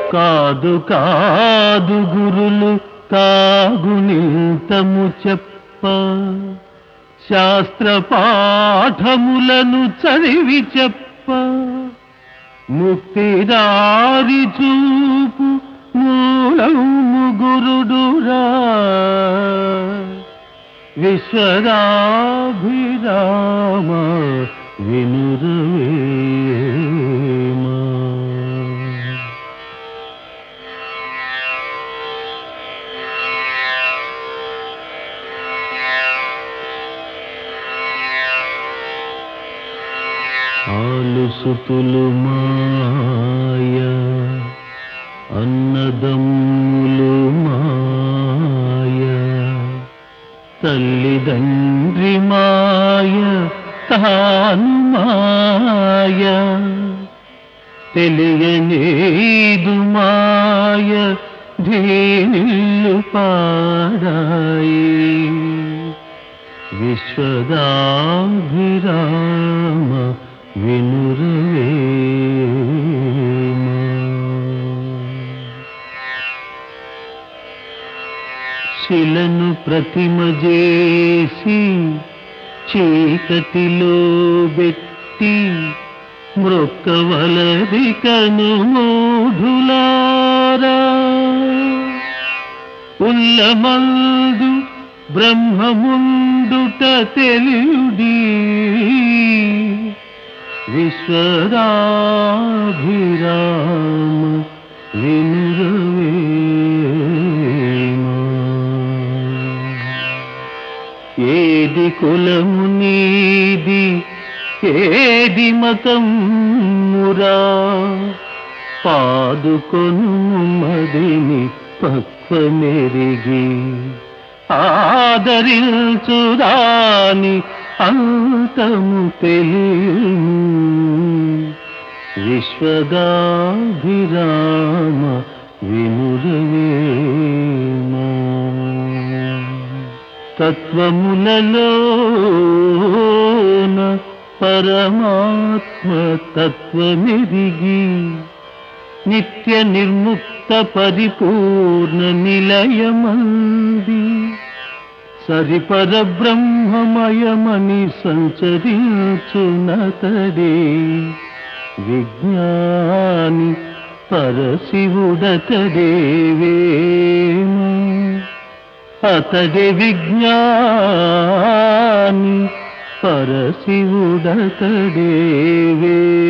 కాదు కాదు గురులు కాగునింతము చెప్ప శాస్త్ర పాఠములను చదివి చెప్ప ముక్తిదారి చూపు మూలము గురుడురా విశ్వదాభిరామ వినురవేమా ఆలుసుతులు మాయ అన్నదమ్ములు మాయ తల్లిదండ్రి మాయ తాను మాయ తెలియనేదు మాయ ధీనిల్లు పాడాయి విశ్వదాభిరామ వినురవేమా శిలను ప్రతిమ చేసి చీకటిలో పెట్టి మృక్కవలది కను మూఢులారా ఉల్లమందు బ్రహ్మముండుట తెలియుడి విశ్వదాభిరామ వినురవేమా ఏది కులము నీది ఏది మతమురా పాదుకొను మదిని పక్వమెరిగి ఆదరించుదాని అంతము తెలియను విశ్వదాభిరామ వినురవేమా తత్వములలోన పరమాత్మ తత్వమెరిగి నిత్య నిర్ముక్త పరిపూర్ణ నిలయమంది సరిపర బ్రహ్మమయమని సంచరించునతడే విజ్ఞాని పరశివుడతడే వేమ అతడి విజ్ఞాని పరశివుడతడే వేమ